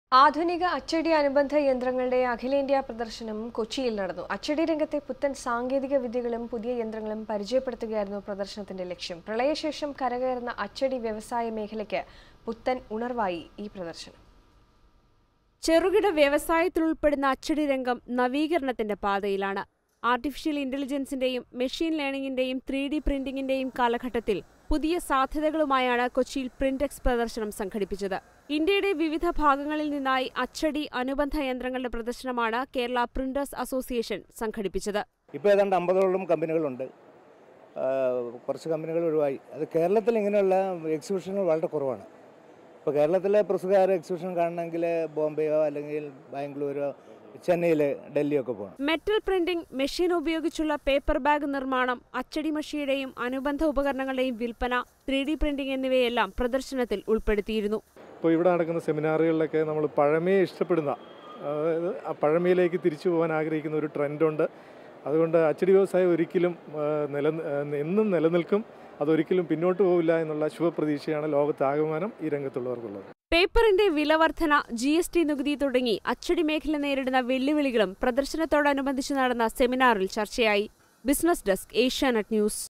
ആധുനിക അച്ചടി അനുബന്ധ യന്ത്രങ്ങളുടെ അഖിലേന്ത്യാ പ്രദർശനം കൊച്ചിയിൽ നടന്നു അച്ചടി രംഗത്തെ പുത്തൻ സാങ്കേതിക വിദ്യകളും പുതിയ യന്ത്രങ്ങളും പരിചയപ്പെടുത്തുകയായിരുന്നു പ്രദർശനത്തിന്റെ ലക്ഷ്യം പ്രളയശേഷം കരകയറുന്ന അച്ചടി വ്യവസായ മേഖലയ്ക്ക് പുത്തൻ ഉണർവായി ഈ പ്രദർശനം ചെറുകിട വ്യവസായത്തിൽ ഉൾപ്പെടുന്ന അച്ചടി രംഗം നവീകരണത്തിന്റെ പാതയിലാണ് ആർട്ടിഫിഷ്യൽ ഇന്റലിജൻസിന്റെയും മെഷീൻ ലേണിംഗിന്റെയും ത്രീ ഡി പ്രിന്റിംഗിന്റെയും കാലഘട്ടത്തിൽ പുതിയ സാധ്യതകളുമായാണ് കൊച്ചിയിൽ പ്രിന്റെക്സ് പ്രദർശനം സംഘടിപ്പിച്ചത് ഇന്ത്യയുടെ വിവിധ ഭാഗങ്ങളിൽ നിന്നായി അച്ചടി അനുബന്ധ യന്ത്രങ്ങളുടെ പ്രദർശനമാണ് കേരള പ്രിന്റേഴ്സ് അസോസിയേഷൻ സംഘടിപ്പിച്ചത് ഇപ്പോൾ ഏതാണ്ട് അമ്പതോളം കമ്പനികളുണ്ട് ആ, കുറച്ച് കമ്പനികൾ ഒഴിവായി അത് കേരളത്തിൽ ഇങ്ങനെയുള്ള എക്സിബിഷനുകൾ വളരെ കുറവാണ് ഇപ്പോൾ കേരളത്തിലെ പ്രസുകാർ എക്സിബിഷൻ കാണണമെങ്കിൽ ബോംബെയോ അല്ലെങ്കിൽ ബാംഗ്ലൂരോ ചെന്നൈയിൽ ഡൽഹിയോ ഒക്കെ പോകണം മെറ്റൽ പ്രിന്റിംഗ് മെഷീൻ ഉപയോഗിച്ചുള്ള പേപ്പർ ബാഗ് നിർമ്മാണം അച്ചടി മഷിയുടെയും അനുബന്ധ ഉപകരണങ്ങളുടെയും വിൽപ്പന ത്രീ ഡി പ്രിന്റിംഗ് എന്നിവയെല്ലാം പ്രദർശനത്തിൽ ഉൾപ്പെടുത്തിയിരുന്നു ഇപ്പോൾ ഇവിടെ നടക്കുന്ന സെമിനാറുകളിലൊക്കെ നമ്മൾ പഴമയെ ഇഷ്ടപ്പെടുന്ന അതായത് ആ പഴമയിലേക്ക് തിരിച്ചു പോകാൻ ആഗ്രഹിക്കുന്ന ഒരു ട്രെൻഡുണ്ട് അതുകൊണ്ട് അച്ചടി വ്യവസായം ഒരിക്കലും ആ, നില ആ, എന്നും നിലനിൽക്കും അതൊരിക്കലും പിന്നോട്ട് പോവില്ല എന്നുള്ള ശുഭപ്രതീക്ഷയാണ് ലോകത്താകമാനം ഈ രംഗത്തുള്ളവർക്കുള്ളത് പേപ്പറിന്റെ വിലവർധന ജി എസ് ടി നികുതി തുടങ്ങി അച്ചടി മേഖല നേരിടുന്ന വെല്ലുവിളികളും പ്രദർശനത്തോടനുബന്ധിച്ച് നടന്ന സെമിനാറിൽ ചർച്ചയായി ബിസിനസ് ഡെസ്ക് ഏഷ്യാനെറ്റ് ന്യൂസ്